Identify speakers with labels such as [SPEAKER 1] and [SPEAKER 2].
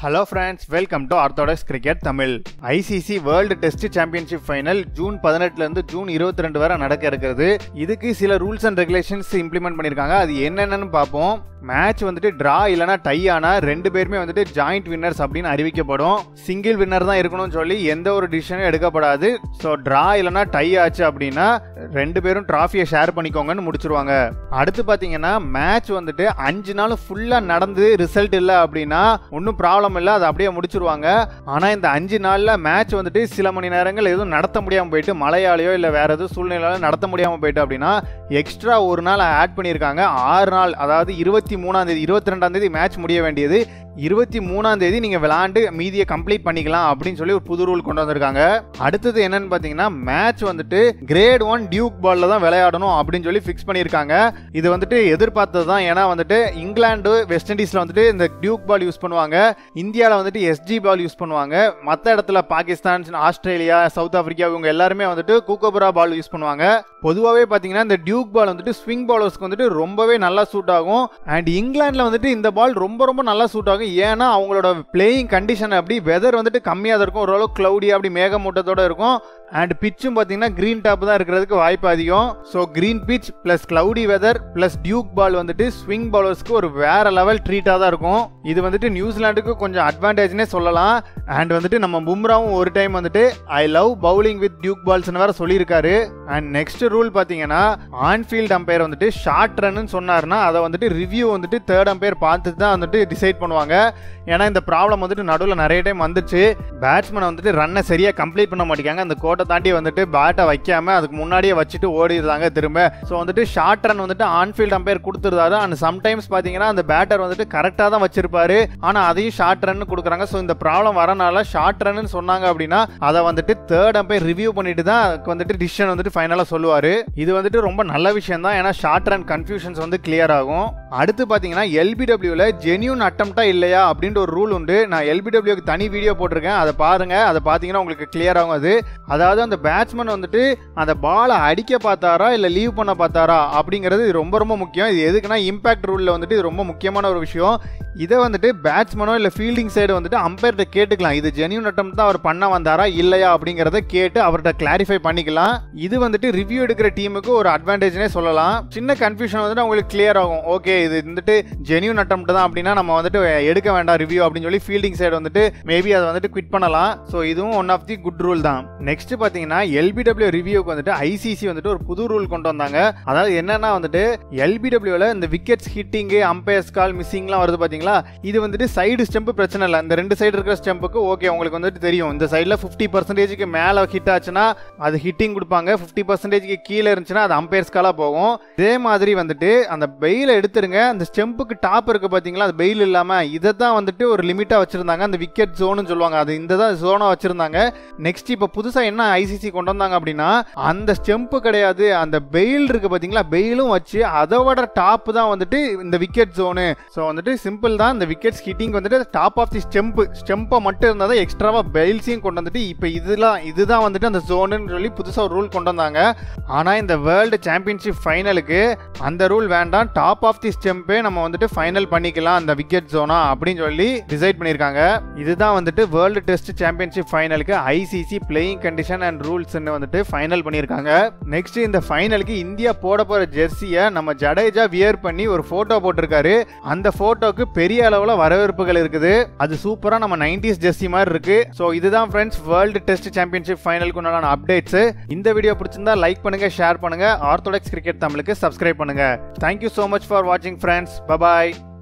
[SPEAKER 1] hello friends welcome to orthodox cricket Tamil ICC world test championship final June பதினெட்டுல இருந்து June இருபத்தி ரெண்டு வரை நடக்க இருக்கிறது இதுக்கு சில ரூல்ஸ் அண்ட் ரெகுலேஷன்ஸ் இம்ப்ளிமெண்ட் பண்ணியிருக்காங்க அது என்னென்னு பார்ப்போம் மேட்ச் வந்துட்டு டிரா இல்லைனா டை ஆனா ரெண்டு பேருமே வந்துட்டு ஜாயிண்ட் வின்னர்ஸ் அப்படின்னு அறிவிக்கப்படும் சிங்கிள் வின்னர் தான் இருக்கணும்னு சொல்லி எந்த ஒரு டிசிஷனும் எடுக்கப்படாது ஸோ டிரா இல்லைனா டை ஆச்சு அப்படின்னா ரெண்டு பேரும் டிராஃபியை ஷேர் பண்ணிக்கோங்கன்னு முடிச்சிருவாங்க அடுத்து பார்த்தீங்கன்னா மேட்ச் வந்துட்டு அஞ்சு நாள் ஃபுல்லாக நடந்து ரிசல்ட் இல்லை அப்படின்னா ஒன்றும் ப்ராப்ளம் இல்லை அதை அப்படியே முடிச்சிருவாங்க ஆனால் இந்த அஞ்சு நாளில் மேட்ச் வந்துட்டு சில மணி நேரங்கள் எதுவும் நடத்த முடியாமல் போயிட்டு மழையாலையோ இல்லை வேற எதுவும் சூழ்நிலையால நடத்த முடியாமல் போயிட்டு அப்படின்னா எக்ஸ்ட்ரா ஒரு நாள் ஆட் பண்ணியிருக்காங்க ஆறு நாள் அதாவது இருபத்தி மூணாம் தேதி இருபத்தி ரெண்டாம் தேதி மேட்ச் முடிய வேண்டியது இருபத்தி மூணாம் தேதி நீங்கள் விளாண்டு மீதியை கம்ப்ளீட் பண்ணிக்கலாம் அப்படின்னு சொல்லி ஒரு புது ரூல் கொண்டு வந்திருக்காங்க அடுத்தது என்னன்னு பார்த்தீங்கன்னா மேட்ச் வந்துட்டு கிரேட் ஒன் டியூக் பால்ல தான் விளையாடணும் அப்படின்னு சொல்லி ஃபிக்ஸ் பண்ணியிருக்காங்க இது வந்துட்டு எதிர்பார்த்தது தான் ஏன்னா வந்துட்டு இங்கிலாந்து வெஸ்ட் இண்டீஸில் வந்துட்டு இந்த டியூக் பால் யூஸ் பண்ணுவாங்க இந்தியாவில் வந்துட்டு எஸ்ஜி பால் யூஸ் பண்ணுவாங்க மற்ற இடத்துல பாகிஸ்தான் ஆஸ்திரேலியா சவுத் ஆப்பிரிக்கா இவங்க எல்லாருமே வந்துட்டு கூக்கோபுரா பால் யூஸ் பண்ணுவாங்க பொதுவாகவே பார்த்தீங்கன்னா இந்த டியூக் பால் வந்துட்டு ஸ்விங் பாலர்ஸ்க்கு வந்துட்டு ரொம்பவே நல்லா சூட் ஆகும் அண்ட் இங்கிலாண்டில் வந்துட்டு இந்த பால் ரொம்ப ரொம்ப நல்லா சூட் ஆகும் ஏன்னா அவங்களோட பிளேயிங் கண்டிஷன் அப்படி வெதர் வந்துட்டு கம்மியாக தான் இருக்கும் ஓரளவு க்ளவுடி அப்படி மேகமூட்டத்தோட இருக்கும் அண்ட் பிச்சும் பார்த்தீங்கன்னா க்ரீன் டாப் தான் இருக்கிறதுக்கு வாய்ப்பு அதிகம் so green pitch plus cloudy weather plus Duke ball வந்துட்டு ஸ்விங் பாலர்ஸ்க்கு ஒரு வேற லெவல் ட்ரீட்டாக தான் இருக்கும் இது வந்துட்டு நியூசிலாண்டுக்கு கொஞ்சம் அட்வான்டேஜ்னே சொல்லலாம் அண்ட் வந்துட்டு நம்ம பும்ராவும் ஒரு டைம் வந்துட்டு I love bowling with Duke பால்ஸ்னு வேற சொல்லியிருக்காரு அண்ட் நெக்ஸ்ட் ரூல் பார்த்தீங்கன்னா ஆன்ஃபீல்ட் அம்பையர் வந்துட்டு ஷார்ட் ரன்னு சொன்னார்னா அதை வந்துட்டு ரிவ்யூ வந்துட்டு தேர்ட் அம்பையர் பார்த்துட்டு தான் வந்துட்டு டிசைட் பண்ணுவாங்க ஏன்னா இந்த ப்ராப்ளம் வந்துட்டு நடுவில் நிறைய டைம் வந்துச்சு பேட்ஸ்மேனை வந்துட்டு ரன்னை சரியாக கம்ப்ளீட் பண்ண மாட்டேங்காங்க அந்த கோட்டை தாண்டி வந்துட்டு பேட்டை வைக்காம அதுக்கு முன்னாடியே வச்சுட்டு ஓடிடுறாங்க திரும்ப ஸோ வந்துட்டு ஷார்ட் ரன் வந்துட்டு ஆன்ஃபீல்ட் அம்பையர் கொடுத்துருந்தாரு அண்ட் சம்டைம்ஸ் பார்த்தீங்கன்னா அந்த பேட்டர் வந்துட்டு கரெக்டாக தான் வச்சிருப்பாரு ஆனால் அதையும் ஷார்ட் ரன் கொடுக்குறாங்க ஸோ இந்த ப்ராப்ளம் வரனால ஷார்ட் ரன்னு சொன்னாங்க அப்படின்னா அதை வந்துட்டு தேர்ட் அம்பையர் ரிவ்யூ பண்ணிட்டு தான் அதுக்கு வந்துட்டு டிசிஷன் வந்துட்டு ஃபைனலாக சொல்லுவார் இது வந்துட்டு ரொம்ப நல்ல விஷயம் தான் ஏன்னா ஷார்ட் ரன் கன்ஃபியூஷன்ஸ் வந்து கிளியர் ஆகும் அடுத்து பார்த்தீங்கன்னா எல்பிடபிள்யூவில் ஜென்யூன் அட்டம்ப்டா இல்லையா அப்படின்ற ஒரு ரூல் உண்டு நான் எல்பிடபிள்யூக்கு தனி வீடியோ போட்டிருக்கேன் அதை பாருங்க அதை பார்த்தீங்கன்னா உங்களுக்கு கிளியர் ஆகும் அது அதாவது அந்த பேட்ஸ்மேன் வந்துட்டு அந்த பாலை அடிக்க பார்த்தாரா இல்லை லீவ் பண்ண பார்த்தாரா அப்படிங்கிறது இது ரொம்ப ரொம்ப முக்கியம் இது எதுக்குன்னா இம்பாக்ட் ரூலில் வந்துட்டு இது ரொம்ப முக்கியமான ஒரு விஷயம் இதை வந்துட்டு பேட்ஸ்மேனோ இல்லை ஃபீல்டிங் சைடு வந்துட்டு அம்பையர்கிட்ட கேட்டுக்கலாம் இது ஜென்யூன் அட்டம் தான் அவர் பண்ண வந்தாரா இல்லையா அப்படிங்கிறத கேட்டு அவர்கிட்ட கிளாரிஃபை பண்ணிக்கலாம் இது வந்துட்டு ரிவ்யூ எடுக்கிற டீமுக்கு ஒரு அட்வான்டேஜ்னே சொல்லலாம் சின்ன கன்ஃபியூஷன் வந்துட்டு அவங்களுக்கு கிளியர் ஆகும் ஓகே இது வந்துட்டு ஜென்யூன் அட்டம் தான் அப்படின்னா நம்ம வந்துட்டு எடுக்க வேண்டாம் ரிவ்யூ அப்படின்னு சொல்லி ஃபீல்டிங் சைடு வந்துட்டு மேபி அதை வந்துட்டு குவிட் பண்ணலாம் ஸோ இதுவும் one of the good rule தான் நெக்ஸ்ட் பார்த்தீங்கன்னா எல்பிடபிள்யூ ரிவ்யூக்கு வந்துட்டு ஐசிசி வந்துட்டு ஒரு புது ரூல் கொண்டு வந்தாங்க அதாவது என்னன்னா வந்துட்டு எல்பிடபிள்யூவில் இந்த விக்கெட்ஸ் ஹிட்டிங்கு அம்பையர்ஸ் கால் மிஸ்ஸிங்லாம் வருது பார்த்தீங்களா இது வந்துட்டு சைடு ஸ்டெம்பு பிரச்சனை இல்லை இந்த ரெண்டு சைடு இருக்கிற ஸ்டெம்புக்கு ஓகே உங்களுக்கு வந்துட்டு தெரியும் இந்த சைடில் ஃபிஃப்டி பர்சன்டேஜுக்கு மேலே ஹிட் ஆச்சுன்னா அது ஹிட்டிங் கொடுப்பாங்க ஃபிஃப்டி பர்சன்டேஜ்க்கு கீழே இருந்துச்சுன்னா அது அம்பையர்ஸ் காலாக போகும் இதே மாதிரி வந்துட்டு அந்த பெயில எடுத்துருங்க அந்த ஸ்டெம்புக்கு டாப் இருக்கு பார்த்தீங்களா அது பெயில் இல்லாமல் இதை தான் வந்துட்டு ஒரு லிமிட்டாக வச்சிருந்தாங்க அந்த விக்கெட் ஜோனு சொல்லுவாங்க அது இந்த தான் ஜோனாக வச்சிருந்தாங்க நெக்ஸ்ட் இப்போ புதுசாக என்ன ஐசிசி கொண்டு வந்தாங்க அப்படின்னா அந்த ஸ்டெம்பு கிடையாது அந்த பெயில் இருக்கு பார்த்தீங்களா பெயிலும் வச்சு அதோட டாப் தான் வந்துட்டு இந்த விக்கெட் ஜோனு ஸோ வந்துட்டு சிம்பிள் தான் இந்த விக்கெட்ஸ் ஹிட்டிங் வந்துட்டு டாப் ஆஃப் தி ஸ்டெம்பு ஸ்டெம்பை மட்டும் இருந்தால் தான் எக்ஸ்ட்ராவாக பெயில்ஸையும் கொண்டு வந்துட்டு இப்போ இதெல்லாம் இதுதான் வந்துட்டு அந்த ஜோனுன்னு சொல்லி புதுசாக ஒரு ரூல் கொண்டு வந்தாங்க ஆனால் இந்த வேர்ல்டு சாம்பியன்ஷிப் ஃபைனலுக்கு அந்த ரூல் வேண்டாம் டாப் ஆஃப் தி ஸ்டெம்பே நம்ம வந்துட்டு ஃபைனல் பண்ணிக்கலாம் அந்த விக்கெட் ஜோனா அப்படின்னு சொல்லி டிசைட் பண்ணியிருக்காங்க இதுதான் வந்துட்டு வேர்ல்டு டெஸ்ட் சாம்பியன்ஷிப் ஃபைனலுக்கு ஐசிசி பிளேயிங் கண்டிஷன் அண்ட் ரூல்ஸ்னு வந்துட்டு ஃபைனல் பண்ணியிருக்காங்க நெக்ஸ்ட் இந்த ஃபைனலுக்கு இந்தியா போட போகிற ஜெர்சியை நம்ம ஜடேஜா வியர் பண்ணி ஒரு ஃபோட்டோ போட்டிருக்காரு அந்த ஃபோட்டோக்கு பெரிய அளவில் வரவேற்புகள் இருக்குது அது சூப்பராக நம்ம நைன்டிஸ் ஜெர்சி மாதிரி இருக்கு ஸோ இதுதான் ஃப்ரெண்ட்ஸ் வேர்ல்டு டெஸ்ட் சாம்பியன்ஷிப் ஃபைனலுக்கு உண்டான அப்டேட்ஸ் இந்த வீடியோ பிடிச்சிருந்தா லைக் பண்ணுங்க ஷேர் பண்ணுங்க ஆர்த்தோடாக்ஸ் கிரிக்கெட் தமிழுக்கு சப்ஸ்கிரைப் பண்ணுங்க தேங்க்யூ ஸோ மச் ஃபார் வாட்சிங் ஃப்ரெண்ட்ஸ் பபாய்